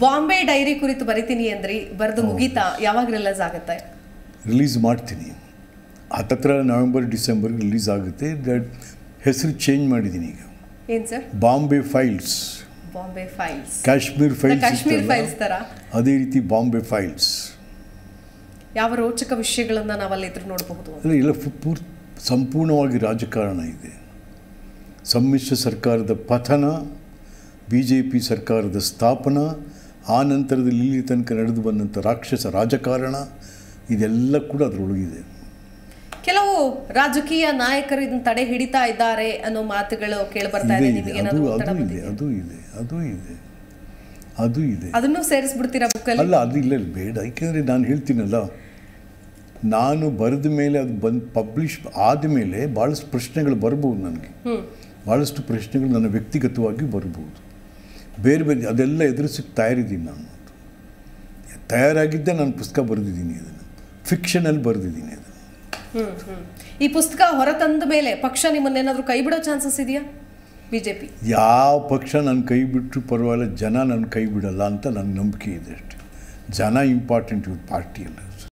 Bombay dairy ಕುರಿತು ಬರಿತೀನಿ ಅಂದ್ರಿ ಬರೆದು ಮುಗೀತಾ ಯಾವಾಗ ರಿಲೀಸ್ ಆಗುತ್ತೆ ರಿಲೀಸ್ ಮಾಡ್ತೀನಿ ಹತ್ತತ್ರ ನವೆಂಬರ್ ಡಿಸೆಂಬರ್ ರಿಲೀಸ್ ಆಗುತ್ತೆ ದಟ್ ಹೆಸರು ಚೇಂಜ್ ಮಾಡಿದ್ದೀನಿ ಈಗ ಏನ್ sir Bombay files Bombay files Kashmir files Kashmir ಇತ್ತಲ್ಲ, ಫೈಲ್ಸ್ ತರ ಅದೇ ರೀತಿ ಬಾಂಬೆ ಫೈಲ್ಸ್ ಯಾವ ರೋಚಕ ವಿಷಯಗಳನ್ನ ನಾವಲ್ಲಿ ಎದುರು ನೋಡಬಹುದು ಅಂದರೆ ಎಲ್ಲ ಫು- ಪೂರ್ ಸಂಪೂರ್ಣವಾಗಿ ರಾಜಕಾರಣ ಇದೆ ಸಮ್ಮಿಶ್ರ ಸರ್ಕಾರದ ಪತನ ಬಿ ಜೆ ಪಿ ಸರ್ಕಾರದ ಸ್ಥಾಪನ ಆ ನಂತರದಲ್ಲಿ ಇಲ್ಲಿ ತನಕ ನಡೆದು ಬಂದಂಥ ರಾಕ್ಷಸ ರಾಜಕಾರಣ ಇದೆಲ್ಲ ಕೂಡ ಅದರೊಳಗಿದೆ ಕೆಲವು ರಾಜಕೀಯ ನಾಯಕರು ಇದನ್ನ ತಡೆ ಹಿಡಿತಾ ಇದ್ದಾರೆ ಅನ್ನೋ ಮಾತುಗಳು ಕೇಳಿ ಬರ್ತಾ ಇದೆ ಇದೆ ಇದೆ ನಿಮಗೆ ಅದು ಏನಾದ್ರು ಒತ್ತಡ ಅದು ಇದೆ ಬಂದಿದೆಯಾ? ಅದು ಇದೆ ಅದು ಇದೆ ಅದು ಇದೆ ಅದನ್ನು ಸೇರಿಸ್ಬಿಡ್ತೀರಾ ಬುಕ್ಕಲ್ಲಿ ಅಲ್ಲ ಅದು ಇಲ್ಲ ಇಲ್ಲ, ಬೇಡ ಯಾಕೆಂದರೆ ನಾನು ಹೇಳ್ತೀನಲ್ಲ ನಾನು ಬರೆದ ಮೇಲೆ ಅದು ಬಂದು ಪಬ್ಲಿಷ್ ಆದಮೇಲೆ ಭಾಳಷ್ಟು ಪ್ರಶ್ನೆಗಳು ಬರ್ಬೋದು ನನಗೆ ಹ್ಮ್ ಭಾಳಷ್ಟು ಪ್ರಶ್ನೆಗಳು ನನ್ನ ವ್ಯಕ್ತಿಗತವಾಗಿ ಬರ್ಬೋದು ಬೇರೆ ಬೇರೆ ಅದೆಲ್ಲ ಎದುರಿಸಕ್ಕೆ ತಯಾರಿದ್ದೀನಿ ನಾನು ತಯಾರಾಗಿದ್ದೇ ನಾನು ಪುಸ್ತಕ ಬರೆದಿದ್ದೀನಿ ಅದನ್ನು ಫಿಕ್ಷನಲ್ಲಿ ಬರೆದಿದ್ದೀನಿ ಅದನ್ನು ಹ್ಮ್ ಹ್ಮ್ ಈ ಪುಸ್ತಕ ಹೊರತಂದ ಮೇಲೆ ಪಕ್ಷ ನಿಮ್ಮನ್ನೇನಾದ್ರೂ ಕೈ ಬಿಡೋ ಚಾನ್ಸಸ್ ಇದೆಯಾ ಬಿಜೆಪಿ ಯಾವ ಪಕ್ಷ ನನ್ನ ಕೈ ಬಿಟ್ಟರು ಪರವಾಗಿಲ್ಲ ಜನ ನನ್ನ ಕೈ ಬಿಡಲ್ಲ ಅಂತ ನನ್ನ ನಂಬಿಕೆ ಇದೆ ಅಷ್ಟೇ ಜನ ಇಂಪಾರ್ಟೆಂಟ್ ಇವ್ರ ಪಾರ್ಟಿಯಲ್ಲಿ